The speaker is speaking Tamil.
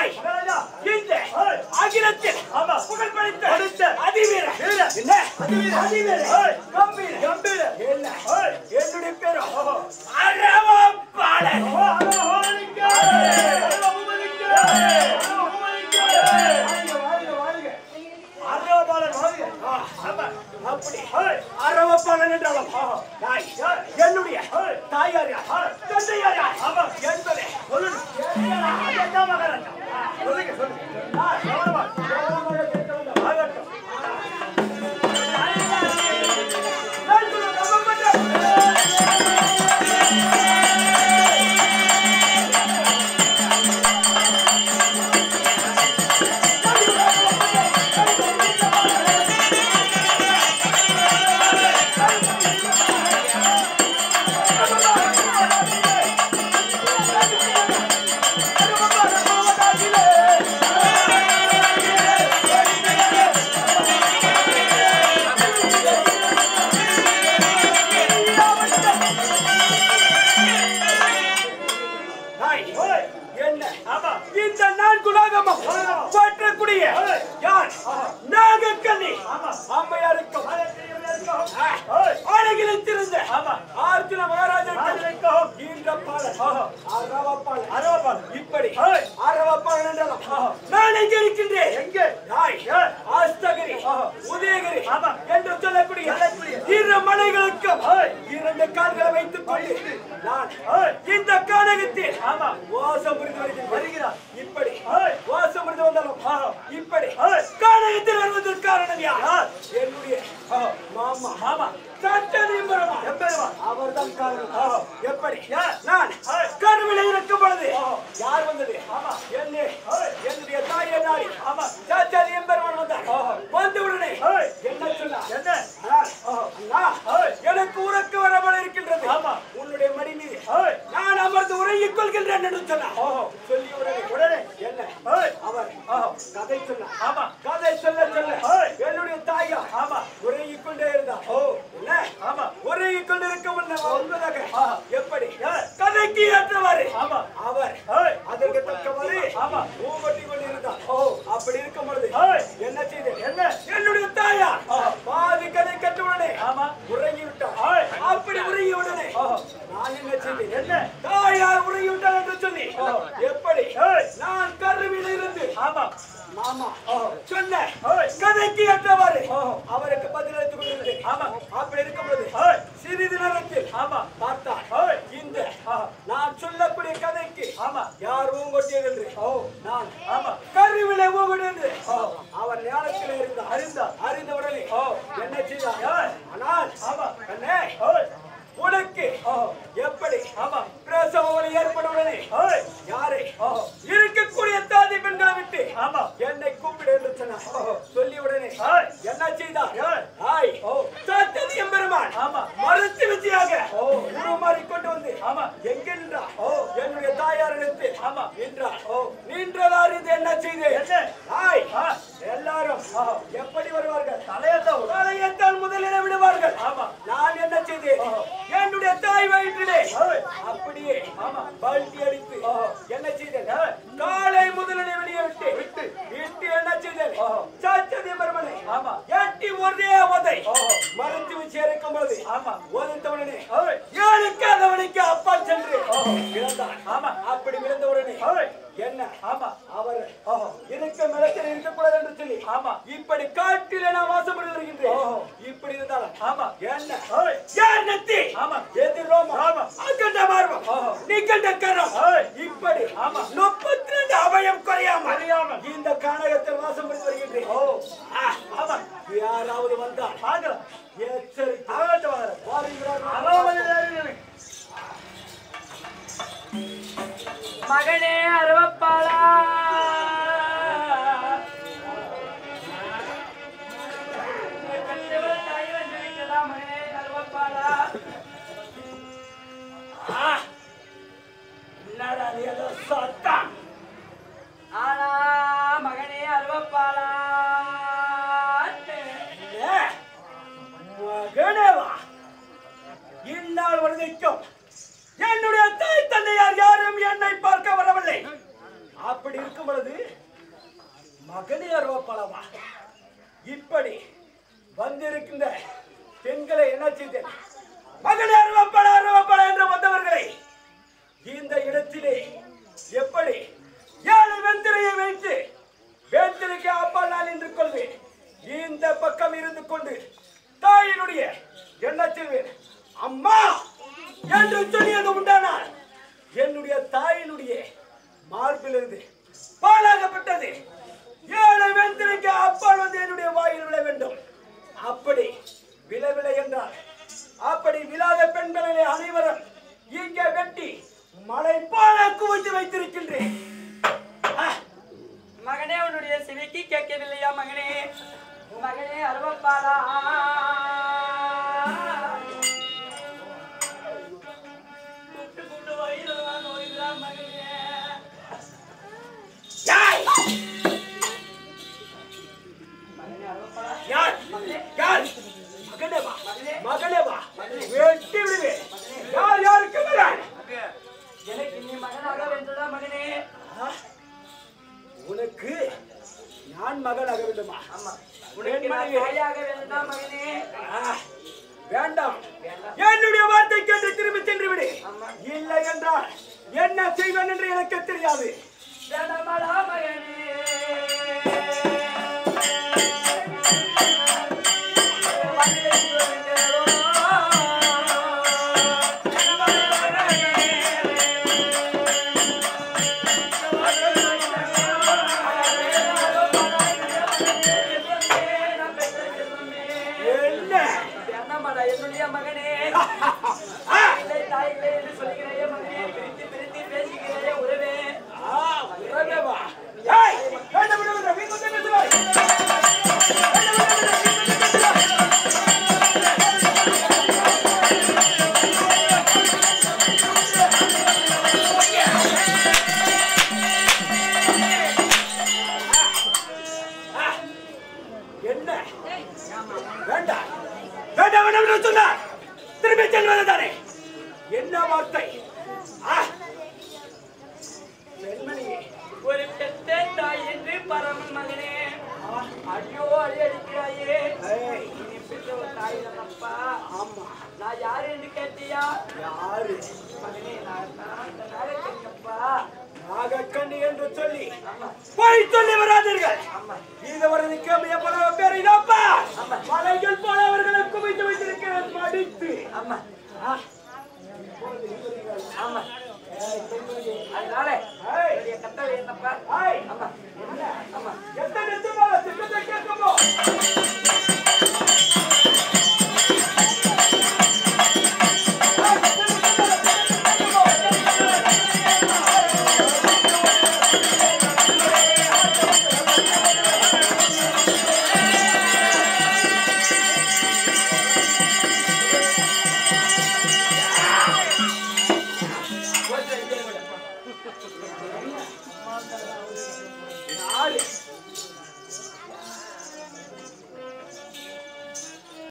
தாய் மகாராஜா இந்த ஏய். அகிலத்தில் ஆமா. புகழ் படைத்த படைத்த அதிவீர வீர. என்ன அதிவீர. அதிவீர ஏய். கம்பீர கம்பீர. என்ன ஏய். என்னுடைய பேரு ஓஹோ. அரவப்பாளன் ஓ, அலோ, ஹோலிக்கே. அலோ, உமலிக்கே. அலோ, உமலிக்கே. வாழ்க, வாழ்க, வாழ்க. அலோபாலன் வாழ்க. ஆ, ஆமா. அப்படி ஏய். அரவப்பாளன் என்றாலும் ஆஹா. தாய் ஏய். என்னுடைய ஏய். தாயார் யார் ஏய். தந்தையார் யார் ஆமா. என்பதை சொல்லுங்க. அதுதான் மகாராஜா. சொல்லுங்க, சொல்லுங்க. ஆ, கவனமா. கவனமாக கேட்க வேண்டும். ஆகட்டும். தாய் ஏய். என்ன ஆமா. இந்த நான்குலகமும் ஆமா. போற்றக்கூடிய ஏய். யார் ஆஹா. நாகக்கண்ணி ஆமா. அம்மையாருக்கும் ஏய். அழகிலிருந்த ஆமா. ஆர்ஜுன மகாராஜா ராஜனுக்கும் இந்த பாலன் ஆஹா. அரவப்பாளன் அரவபாலன். இப்படி ஏய். அரவப்பாளன் என்றாலும் ஆஹா. நான் எங்கே இருக்கின்றேன் எங்கே? தாய் ஏய். ஆஸ்தகிரி ஆஹா. உதயகிரி ஆமா. என்று சொல்லக்கூடிய சொல்லக்கூடிய. இரு மலைகளுக்கும் ஏய். இரண்டு கால்களை வைத்துக் கொண்டு நான் ஏய். இந்த கானகத்தில் ஆமா. வாசம் புரிந்து வருகிறேன் வருகிறார். இப்படி ஏய். வாசம் புரிந்து வந்தாலும் ஆஹா. இப்படி ஏய். கானகத்தில் வருவதற்கு காரணம் யார் யார்? என்னுடைய ஆஹா. மாமா மாமா. சட்டனிம்பரமா எம்பெருமான். அவர்தான் காரணம் ஆஹா. எப்படி யார்? நான் ஏய். கருவிலை இருக்கும் பொழுது ஆஹா. யார் வந்தது ஆமா. என்ன ஏய். என்னுடைய தாயை நாடி ஆமா. சாச்சாதி எம்பெருமான் வந்தார் ஆஹா. வந்த உடனே ஏய். என்ன சொன்னார் என்ன? அண்ணா, ஆஹா. அண்ணா, ஏய். எனக்கு உறக்க வரமல் இருக்கின்றது ஆமா. உன்னுடைய மடி மீது ஏய். நான் அமர்ந்து உறங்கிக் கொள்கின்றேன் என்று சொன்னார் ஓஹோ. சொல்லி உடனே உடனே. என்ன ஏய். அவர் ஆஹா. கதை சொன்னார் ஆமா. கதை சொல்ல சொல்ல ஏய். என்னுடைய தாயா ஆமா. உறங்கிக் கொண்டே இருந்தார் ஓ. என்ன ஆமா. உறங்கிக் கொண்டிருக்கும் உண்மையாக ஆஹா. எப்படி ஏய். கதைக்கு ஏற்றவாறு ஆமா. அவர் ஏய். அதற்கு தக்கவாறு ஆமா. ஊமட்டி கொண்டிருந்தார் ஓ. அப்படி இருக்கும் பொழுது ஏய். என்ன செய்தேன் என்ன? என்னுடைய தாயா ஆஹா. பாதி கதை கட்ட உடனே ஆமா. உறங்கி விட்டார் ஏய். அப்படி உறங்கி உடனே ஆஹா. நான் என்ன செய்தேன் என்ன? தாயார் உறங்கி விட்டார் என்று சொல்லி ஆஹா. எப்படி ஏய். நான் கருவில் இருந்து ஆமா. மாமா ஆஹா. சொன்ன ஏய். கதைக்கு ஏற்றவாறு ஆஹா. அவருக்கு பதில் அளித்துக் கொண்டிருந்தேன் ஆமா. அப்படி இருக்கும் பொழுது ஏய். சிறிது நேரத்தில் ஆமா. பார்த்தார் ஏய். இந்த ஆஹா. நான் சொல்லக்கூடிய கதைக்கு ஆமா. யார் ஊங்கொட்டியது என்று ஓ. நான் ஆமா. கருவிலே ஊங்கொட்டி என்று ஓ. அவர் ஞானத்தில் இருந்தார் அறிந்தார். அறிந்த உடனே ஓ. என்ன செய்தார் ஏய். ஆனால் ஆமா. கண்ணே ஏய். உனக்கு ஓ. எப்படி ஆமா. பிரசவ வலி ஏற்படும் உடனே ஏய். யாரை ஓஹோ. இருக்கக்கூடிய தாதி பெண்களை விட்டு ஆமா. என்னை கூப்பிடு என்று சொன்னார் ஓஹோ. சொல்லி உடனே ஏய். என்ன செய்தார் ஏய். ஆய் ஓ. சத்ததி எம்பெருமான் ஆமா. மறுத்து வித்தியாக ஓ. உருமாறி கொண்டு வந்து ஆமா. எங்கே நின்றார் ஓ. என்னுடைய தாயார் இடத்து ஆமா. நின்றார் ஓ. நின்றதார் இது என்ன செய்து என்ன? ஆய் ஆ. எல்லாரும் ஆஹா. எப்படி வருவார்கள் தலையத்தான் விடு. தலையத்தால் முதலில் விடுவார்கள் ஆமா. நான் என்ன செய்தேன் ஓஹோ. என்னுடைய தாய் வயிற்றிலே ஏய். அப்படியே ஆமா. பல்டி அடித்து ஓஹோ. என்ன செய்தேன் ஏய். காலை முதலில் வெளியே விட்டு விட்டு. விட்டு என்ன செய்தேன் ஓஹோ. சாச்சதி மருமனை ஆமா. எட்டி ஒரே உதை ஓஹோ. மறுத்து வச்சு இருக்கும் பொழுது ஆமா. உதைத்தவனே ஏய். ஏழுக்காதவனுக்கு அப்பா சென்று ஓஹோ. விழுந்தான் ஆமா. அப்படி விழுந்தவுடனே ஏய். என்ன ஆமா. அவர் ஓஹோ. இருக்க மிளத்தில் இருக்கக்கூடாது என்று சொல்லி ஆமா. இப்படி காட்டிலே நான் வாசம் பண்ணி வருகின்றேன் ஓஹோ. இப்படி இருந்தாலும் ஆமா. என்ன ஏய். யார் நெத்தி ஆமா. எதிர் ரோமம் ஆமா. அகண்ட மார்பம் ஓஹோ. நிகண்ட கரம் ஏய். இப்படி ஆமா. முப்பத்தி ரெண்டு அவயம் குறையாமல் குறையாமல். இந்த கானகத்தில் வாசம் பண்ணி வருகின்றேன் ஓ. ஆ, ஆமா. யாராவது வந்தால் பார்க்கலாம். எச்சரிக்கை ஆகட்டும் வாங்க. வாருங்கள். அரோமணி மகனே அருவப்பாளா மகனே அருவப்பாளா ஆ, என்னடா இது ஏதோ சத்தம் ஆனா மகனே அருவப்பாளா ஏ, மகனேவா இந்நாள் வரைக்கும் என்னுடைய தாய் தந்தையார் யாரும் என்னை பார்க்க வரவில்லை அப்படி இருக்கும் பொழுது மகனே அருவப்பழமா இப்படி வந்திருக்கின்ற பெண்களை என்ன செய்தேன் மகனே அருவப்பழ அருவப்பழ என்று வந்தவர்களை இந்த இடத்திலே எப்படி ஏழு வெந்திரையை வைத்து வேந்திரைக்கு அப்பால் நான் நின்று கொள்வேன் இந்த பக்கம் இருந்து கொண்டு தாயினுடைய என்ன செய்வேன் அம்மா என்று சொல்லியது உண்டானால் என்னுடைய தாயினுடைய மார்பிலிருந்து பாலாகப்பட்டது ஏழை வெந்திரைக்கு அப்பால் வந்து என்னுடைய வாயில் விழ வேண்டும் அப்படி விழவில்லை என்றால் அப்படி விழாத பெண்களை அனைவரும் இங்கே வெட்டி மலை போல குவித்து வைத்திருக்கின்றேன் ஆ, மகனே உன்னுடைய செவிக்கு கேட்கவில்லையா மகனே மகனே அருவப்பாலா கூப்பிட்டு கூப்பிட்டு வயிறுலாம் நோய்தான் மகனே யார்? மகனே அருவப்பாலா யார்? யார்? மகனே வா மகளே வா வெட்டி விடுவேன் யார் யாருக்கு மகன்? எனக்கு நீ மகனாக வேண்டுடா மகனே ஆ, உனக்கு நான் மகனாக வேண்டுமா ஆமா உனக்கு நான் பெண்மணியே. தாயாக வேண்டுடா மகனே ஆ, வேண்டாம் என்னுடைய வார்த்தை கேட்டு திரும்பி சென்று விடு ஆமா. இல்லை என்றால் என்ன செய்வேன் என்று எனக்கு தெரியாது வேண்டாமாடா மகனே என்ன வேண்டாமாடா என்னுடைய மகனே ஆ, இல்லை தாயில்லை என்று சொல்லுகிறேயே மகனே பிரித்து பிரித்து பேசுகிறேயே உறவே ஆ, உறவே வா. ஏய், வேண்டாம், வேண்டாம், வேண்டாம், வீட்டுக்கு வந்து பேசுவாய். வேண்டாம், வேண்டாம், வேண்டாம், வீட்டுக்கு வந்து பேசுவாய். ஆ, என்ன வேண்டாம் வேண்டாம் வேண்டாம் என்று சொன்னார் திரும்பி செல்வது தானே என்ன வார்த்தை ஆ, பெண்மணியே ஒரு பெத்த தாய் என்று பரமன் மகனே அடியோ அடி அடிக்கிறாயே ஏய், நீ பெற்ற ஒரு தாய் அப்பா ஆமா நான் யாரு என்று கேட்டியா யாரு மகனே நான் தான் இந்த நாகக்கண்ணப்பா நாகக்கண்ணி என்று சொல்லி போய் சொல்லி வராதீர்கள் இதுவரை நிற்காம எவ்வளவு பேர் இதப்பா மலைகள் போல அவர்களை குவித்து வைத்திருக்கிறேன் மடித்து ஆமா ஆ, ஆமா அதனால ஏய், என்னுடைய கட்டளை என்னப்பா ஏய், ஆமா ஆமா எத்தனை நிமிஷமா திட்டத்தை கேட்கமோ யாரு